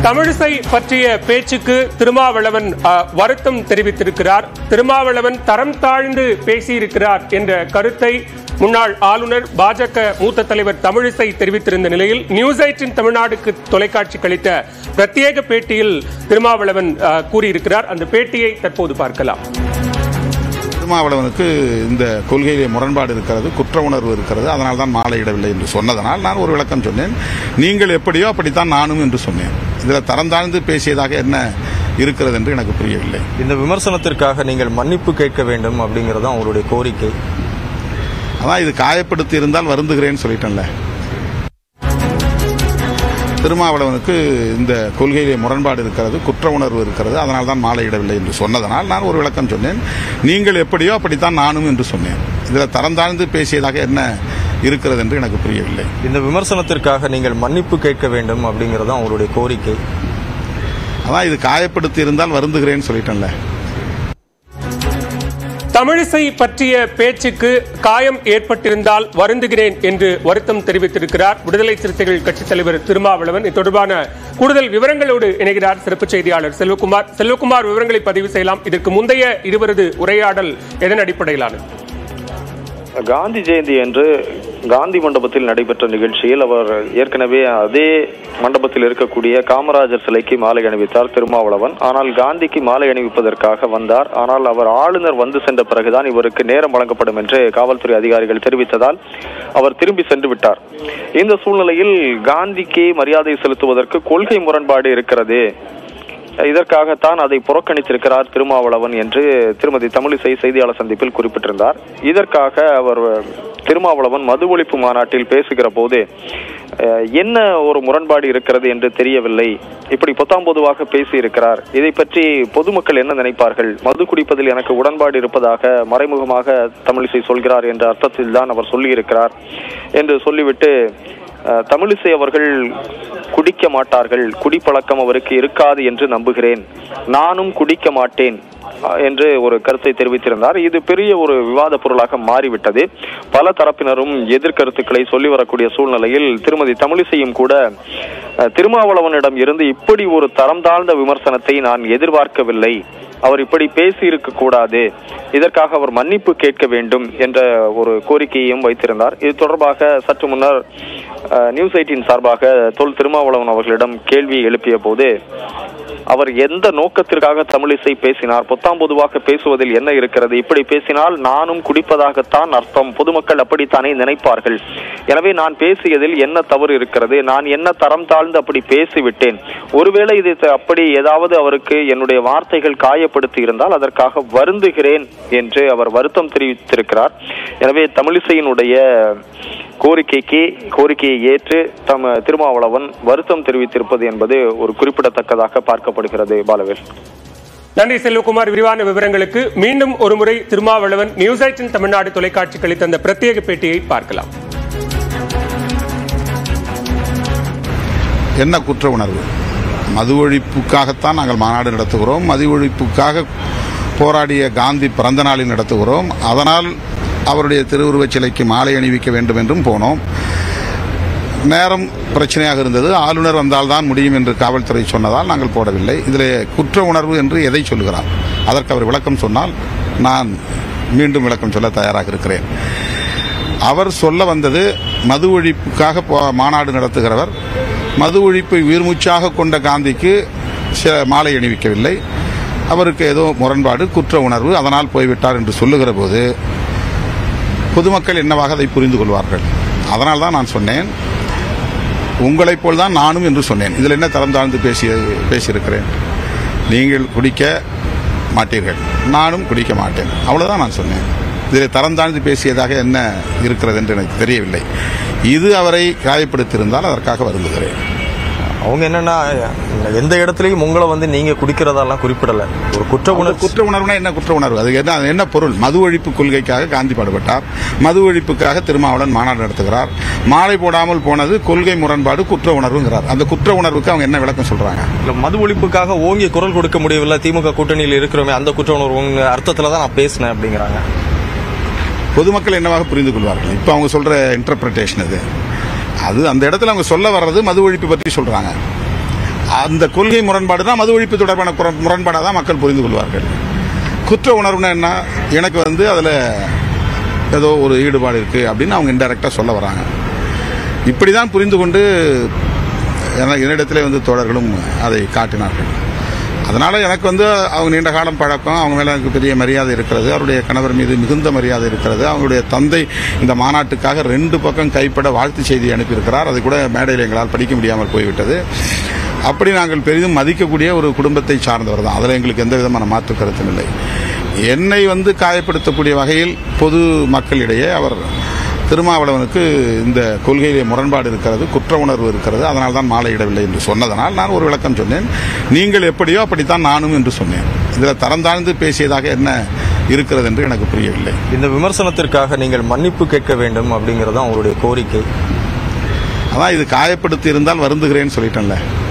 தமிழிசை பற்றிய பேச்சுக்கு திருமாவளவன் அ, வருத்தம் தெரிவித்திருக்கிறார் திருமாவளவன் தரம் தாழ்ந்து பேசியிருக்கிறார் என்ற கருத்தை முன்னாள் ஆளுநர் பாஜக மூத்த தலைவர் தமிழிசை தெரிவித்திருந்த நிலையில் நியூஸ் எயிட்டின் தமிழ்நாடுக்கு தொலைக்காட்சி கழித்த பிரத்யேக பேட்டியில் திருமாவளவன் அ, கூறியிருக்கிறார் அந்த பேட்டியை தற்போது பார்க்கலாம் திருமாவளவனுக்கு இந்த கொள்கையிலே முரண்பாடு இருக்கிறது குற்ற உணர்வு இருக்கிறது அதனால் தான் மாலையிடவில்லை என்று சொன்னதனால் நான் ஒரு விளக்கம் சொன்னேன் நீங்கள் எப்படியோ அப்படித்தான் நானும் என்று சொன்னேன் இதில் தரம் தாழ்ந்து பேசியதாக என்ன இருக்கிறது என்று எனக்கு புரியவில்லை இந்த விமர்சனத்திற்காக நீங்கள் மன்னிப்பு கேட்க வேண்டும் அப்படிங்கிறது தான் உங்களுடைய கோரிக்கை அதான் இது காயப்படுத்தி இருந்தால் வருந்துகிறேன்னு சொல்லிட்டேன்ல திருமாவளவனுக்கு இந்த கொள்கையிலே முரண்பாடு இருக்கிறது குற்ற உணர்வு இருக்கிறது அதனால் தான் மாலையிடவில்லை என்று சொன்னதனால் நான் ஒரு விளக்கம் சொன்னேன் நீங்கள் எப்படியோ அப்படித்தான் நானும் என்று சொன்னேன் இதில் தரம் தாழ்ந்து பேசியதாக என்ன இருக்கிறது என்று எனக்கு புரியவில்லை இந்த விமர்சனத்திற்காக நீங்கள் மன்னிப்பு கேட்க வேண்டும் அப்படிங்கிறது தான் உங்களுடைய கோரிக்கை அதான் இது காயப்படுத்தி இருந்தால் வருந்துகிறேன்னு சொல்லிட்டேன்ல தமிழிசை பற்றிய பேச்சுக்கு காயம் ஏற்பட்டிருந்தால் வருந்துகிறேன் என்று வருத்தம் தெரிவித்திருக்கிறார் விடுதலை சிறுத்தைகள் கட்சித் தலைவர் திருமாவளவன் இது தொடர்பான கூடுதல் விவரங்களோடு இணைகிறார் சிறப்பு செய்தியாளர் செல்வகுமார் செல்வகுமார் விவரங்களை பதிவு செய்யலாம் இதற்கு முந்தைய இருவரது உரையாடல் எதன் அடிப்படையிலானது காந்தி ஜெயந்தி அன்று காந்தி மண்டபத்தில் நடைபெற்ற நிகழ்ச்சியில் அவர் ஏற்கனவே அதே மண்டபத்தில் இருக்கக்கூடிய காமராஜர் சிலைக்கு மாலை அணிவித்தார் திருமாவளவன் ஆனால் காந்திக்கு மாலை அணிவிப்பதற்காக வந்தார் ஆனால் அவர் ஆளுநர் வந்து சென்ற பிறகுதான் இவருக்கு நேரம் வழங்கப்படும் என்று காவல்துறை அதிகாரிகள் தெரிவித்ததால் அவர் திரும்பி சென்று விட்டார் இந்த சூழ்நிலையில் காந்திக்கு மரியாதை செலுத்துவதற்கு கொள்கை முரண்பாடு இருக்கிறது இதற்காகத்தான் அதை புறக்கணித்திருக்கிறார் திருமாவளவன் என்று திருமதி தமிழிசை செய்தியாளர் சந்திப்பில் குறிப்பிட்டிருந்தார் இதற்காக அவர் திருமாவளவன் மது ஒழிப்பு மாநாட்டில் பேசுகிற போது அஹ், என்ன ஒரு முரண்பாடு இருக்கிறது என்று தெரியவில்லை இப்படி பொத்தாம் பொதுவாக பேசியிருக்கிறார் இதை பற்றி பொதுமக்கள் என்ன நினைப்பார்கள் மது குடிப்பதில் எனக்கு உடன்பாடு இருப்பதாக மறைமுகமாக தமிழிசை சொல்கிறார் என்ற அர்த்தத்தில் தான் அவர் சொல்லியிருக்கிறார் என்று சொல்லிவிட்டு அஹ், தமிழிசை அவர்கள் குடிக்க மாட்டார்கள் குடிப்பழக்கம் அவருக்கு இருக்காது என்று நம்புகிறேன் நானும் குடிக்க மாட்டேன் அஹ், என்று ஒரு கருத்தை தெரிவித்திருந்தார் இது பெரிய ஒரு விவாத பொருளாக மாறிவிட்டது பல தரப்பினரும் எதிர்கருத்துக்களை சொல்லி வரக்கூடிய சூழ்நிலையில் திருமதி தமிழிசையும் கூட அஹ், திருமாவளவனிடம் இருந்து இப்படி ஒரு தரம் தாழ்ந்த விமர்சனத்தை நான் எதிர்பார்க்கவில்லை அவர் இப்படி பேசி இருக்க கூடாது இதற்காக அவர் மன்னிப்பு கேட்க வேண்டும் என்ற ஒரு கோரிக்கையையும் வைத்திருந்தார் இது தொடர்பாக சற்று முன்னர் அஹ், நியூஸ் எயிட்டின் சார்பாக தொல் திருமாவளவன் அவர்களிடம் கேள்வி எழுப்பிய போது அவர் எந்த நோக்கத்திற்காக தமிழிசை பேசினார் பொத்தாம் பொதுவாக பேசுவதில் என்ன இருக்கிறது இப்படி பேசினால் நானும் குடிப்பதாகத்தான் அர்த்தம் பொதுமக்கள் அப்படித்தானே நினைப்பார்கள் எனவே நான் பேசியதில் என்ன தவறு இருக்கிறது நான் என்ன தரம் தாழ்ந்து அப்படி பேசிவிட்டேன் ஒருவேளை இது த- அப்படி ஏதாவது அவருக்கு என்னுடைய வார்த்தைகள் காயப்படுத்தி இருந்தால் அதற்காக வருந்துகிறேன் என்று அவர் வருத்தம் தெரிவித்திருக்கிறார் எனவே தமிழிசையினுடைய கோரிக்கைக்கு கோரிக்கையை ஏற்று தம் திருமாவளவன் வருத்தம் தெரிவித்திருப்பது என்பது ஒரு குறிப்பிடத்தக்கதாக பார்க்கப்படுகிறது பாலவேல் நன்றி செல்வகுமார் விரிவான விவரங்களுக்கு மீண்டும் ஒருமுறை திருமாவளவன் நியூஸ் எயிட்டின் தமிழ்நாடு தொலைக்காட்சி அளித்த அந்த பிரத்யேக பேட்டியை பார்க்கலாம் என்ன குற்ற உணர்வு மது ஒழிப்புக்காகத்தான் நாங்கள் மாநாடு நடத்துகிறோம் மது ஒழிப்புக்காக போராடிய காந்தி பிறந்த நாளில் நடத்துகிறோம் அதனால் அவருடைய திருவுருவச் சிலைக்கு மாலை அணிவிக்க வேண்டும் என்றும் போனோம் நேரம் பிரச்சனையாக இருந்தது ஆளுநர் வந்தால்தான் முடியும் என்று காவல்துறை சொன்னதால் நாங்கள் போடவில்லை இதில் குற்ற உணர்வு என்று எதை சொல்லுகிறார் அதற்கு அவர் விளக்கம் சொன்னால் நான் மீண்டும் விளக்கம் சொல்ல தயாராக இருக்கிறேன் அவர் சொல்ல வந்தது மது ஒழிப்புக்காக போ- மாநாடு நடத்துகிறவர் மது ஒழிப்பை உயிர்மூச்சாக கொண்ட காந்திக்கு ச- மாலை அணிவிக்கவில்லை அவருக்கு ஏதோ முரண்பாடு குற்ற உணர்வு அதனால் போய்விட்டார் என்று சொல்லுகிற போது பொதுமக்கள் என்னவாக அதை புரிந்து கொள்வார்கள் அதனால் தான் நான் சொன்னேன் உங்களைப் போல் தான் நானும் என்று சொன்னேன் இதில் என்ன தரம் தாழ்ந்து பேசி பேசியிருக்கிறேன் நீங்கள் குடிக்க மாட்டீர்கள் நானும் குடிக்க மாட்டேன் அவ்வளவுதான் நான் சொன்னேன் இதில் தரம் தாழ்ந்து பேசியதாக என்ன இருக்கிறது என்று எனக்கு தெரியவில்லை இது அவரை காயப்படுத்தியிருந்தால் அதற்காக வருந்துகிறேன் அவங்க என்னன்னா எந்த இடத்துலயும் உங்களை வந்து நீங்க குடிக்கிறதெல்லாம் குறிப்பிடல ஒரு குற்ற அந்த உணர்ச்சி குற்ற உணர்வுனா என்ன குற்ற உணர்வு அது என்ன அது என்ன பொருள் மது ஒழிப்பு கொள்கைக்காக காந்தி பாடுபட்டார் மது ஒழிப்புக்காக திருமாவளவன் மாநாடு நடத்துகிறார் மாலை போடாமல் போனது கொள்கை முரண்பாடு குற்ற உணர்வுங்கிறார் அந்த குற்ற உணர்வுக்கு அவங்க என்ன விளக்கம் சொல்றாங்க இல்ல, மது ஒழிப்புக்காக ஓங்கி குரல் கொடுக்க முடியவில்லை திமுக கூட்டணியில் இருக்கிறோமே அந்த குற்ற உணர்வு அர்த்தத்துல தான் நான் பேசினேன் அப்படிங்கிறாங்க பொதுமக்கள் என்னவாக புரிந்து கொள்வார்கள் இப்போ அவங்க சொல்ற இன்டர்பிரிட்டேஷன் அது அது அந்த இடத்துல அவங்க சொல்ல வர்றது மது ஒழிப்பு பற்றி சொல்றாங்க அந்த கொள்கை முரண்பாடுனா மது ஒழிப்பு தொடர்பான முரண்பாடாக தான் மக்கள் புரிந்து கொள்வார்கள் குற்ற உணர்வுனா என்ன எனக்கு வந்து அதில் ஏதோ ஒரு ஈடுபாடு இருக்குது அப்படின்னு அவங்க இன்டெரக்டாக சொல்ல வராங்க இப்படி தான் புரிந்து கொண்டு என- என்னிடத்திலே வந்து தோழர்களும் அதை காட்டினார்கள் அதனால எனக்கு வந்து அவங்க நீண்ட காலம் பழக்கம் அவங்க மேல எனக்கு பெரிய மரியாதை இருக்கிறது அவருடைய கணவர் மீது மிகுந்த மரியாதை இருக்கிறது அவங்களுடைய தந்தை இந்த மாநாட்டுக்காக ரெண்டு பக்கம் கைப்பட வாழ்த்து செய்தி அனுப்பியிருக்கிறார் அது கூட மேடையில் எங்களால் படிக்க முடியாமல் போய்விட்டது அப்படி நாங்கள் பெரிதும் மதிக்கக்கூடிய ஒரு குடும்பத்தை சார்ந்தவர் தான் அதில் எங்களுக்கு எந்த விதமான மாற்று கருத்தும் இல்லை என்னை வந்து காயப்படுத்தக்கூடிய வகையில் பொது மக்களிடையே அவர் திருமாவளவனுக்கு இந்த கொள்கையிலே முரண்பாடு இருக்கிறது குற்ற உணர்வு இருக்கிறது அதனால் தான் மாலையிடவில்லை என்று சொன்னதனால் நான் ஒரு விளக்கம் சொன்னேன் நீங்கள் எப்படியோ அப்படித்தான் நானும் என்று சொன்னேன் இதில் தரம் தாழ்ந்து பேசியதாக என்ன இருக்கிறது என்று எனக்கு புரியவில்லை இந்த விமர்சனத்திற்காக நீங்கள் மன்னிப்பு கேட்க வேண்டும் அப்படிங்கறது தான் உங்களுடைய கோரிக்கை அதான் இது காயப்படுத்தி இருந்தால் வருந்துகிறேன்னு சொல்லிட்டேன்ல